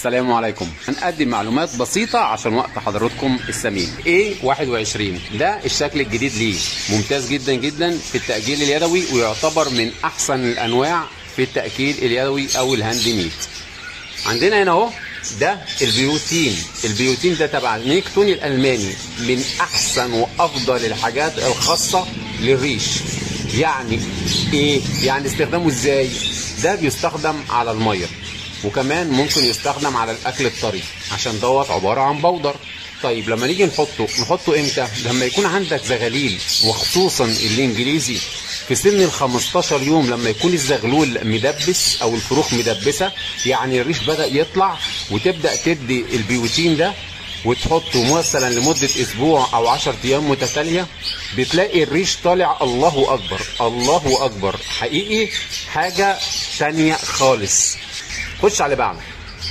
السلام عليكم هنقدم معلومات بسيطة عشان وقت حضراتكم الثمين A21 ده الشكل الجديد ليه ممتاز جدا جدا في التأجيل اليدوي ويعتبر من أحسن الأنواع في التأكيل اليدوي أو الهاند ميد عندنا هنا اهو ده البيوتين البيوتين ده تبع نيكتون الألماني من أحسن وأفضل الحاجات الخاصة للريش يعني إيه يعني استخدامه إزاي ده بيستخدم على المية وكمان ممكن يستخدم على الاكل الطري عشان دوت عباره عن بودر طيب لما نيجي نحطه نحطه امتى لما يكون عندك زغاليل وخصوصا الانجليزي في سن ال 15 يوم لما يكون الزغلول مدبس او الفروخ مدبسه يعني الريش بدا يطلع وتبدا تدي البيوتين ده وتحطه مثلا لمده اسبوع او 10 ايام متتاليه بتلاقي الريش طالع الله اكبر الله اكبر حقيقي حاجه تانية خالص خش على بعض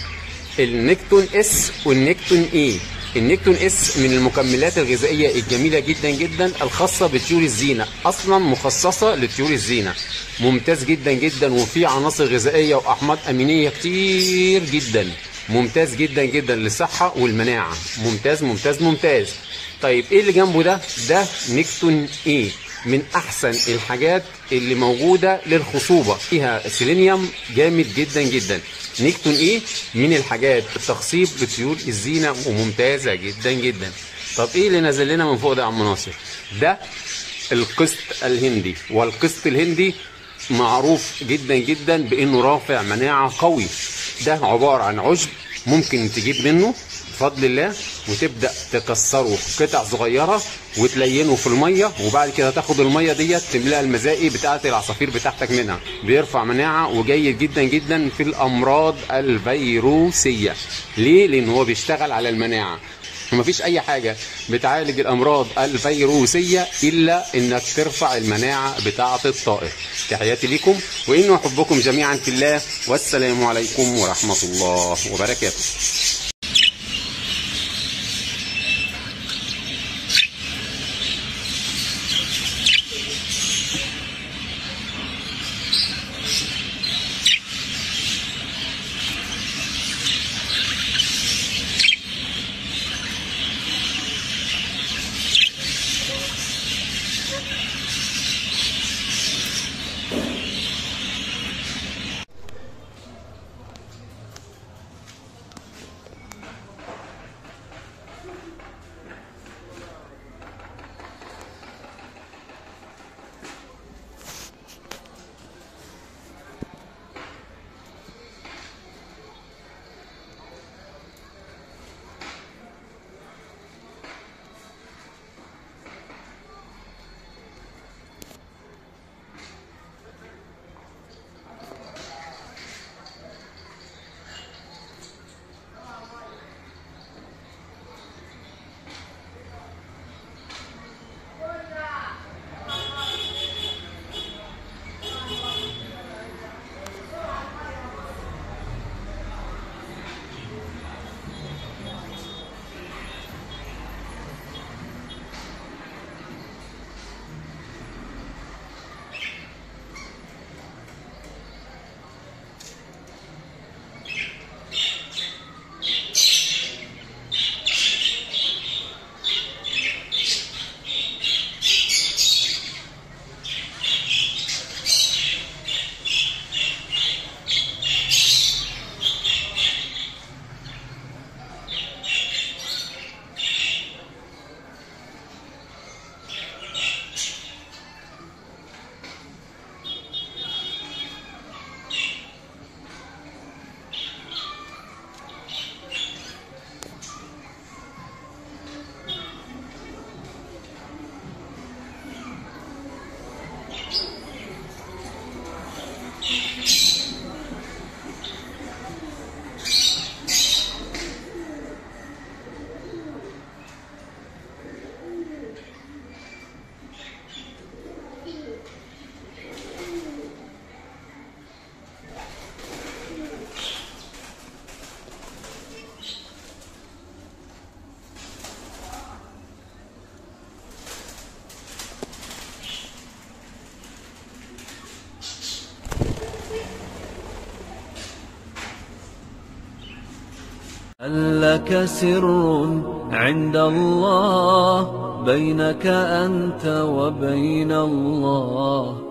النكتون اس والنكتون اي النكتون اس من المكملات الغذائيه الجميله جدا جدا الخاصه بطيور الزينه اصلا مخصصه لطيور الزينه ممتاز جدا جدا وفيه عناصر غذائيه واحماض امينيه كتير جدا ممتاز جدا جدا للصحه والمناعه ممتاز ممتاز ممتاز طيب ايه اللي جنبه ده ده نكتون ايه من احسن الحاجات اللي موجوده للخصوبه فيها سيلينيوم جامد جدا جدا نيكتون ايه من الحاجات التخصيب لطيور الزينه وممتازه جدا جدا طب ايه اللي نازل لنا من فوق ده يا عم ناصر ده القسط الهندي والقسط الهندي معروف جدا جدا بانه رافع مناعه قوي ده عباره عن عشب ممكن تجيب منه بفضل الله وتبدا تكسره قطع صغيره وتلينه في الميه وبعد كده تاخد الميه ديت تملاها المزائي بتاعه العصافير بتاعتك منها بيرفع مناعه وجيد جدا جدا في الامراض الفيروسيه ليه لان هو بيشتغل على المناعه ومفيش اي حاجه بتعالج الامراض الفيروسيه الا انك ترفع المناعه بتاعه الطائر تحياتي لكم وان احبكم جميعا في الله والسلام عليكم ورحمه الله وبركاته هل لك سر عند الله بينك أنت وبين الله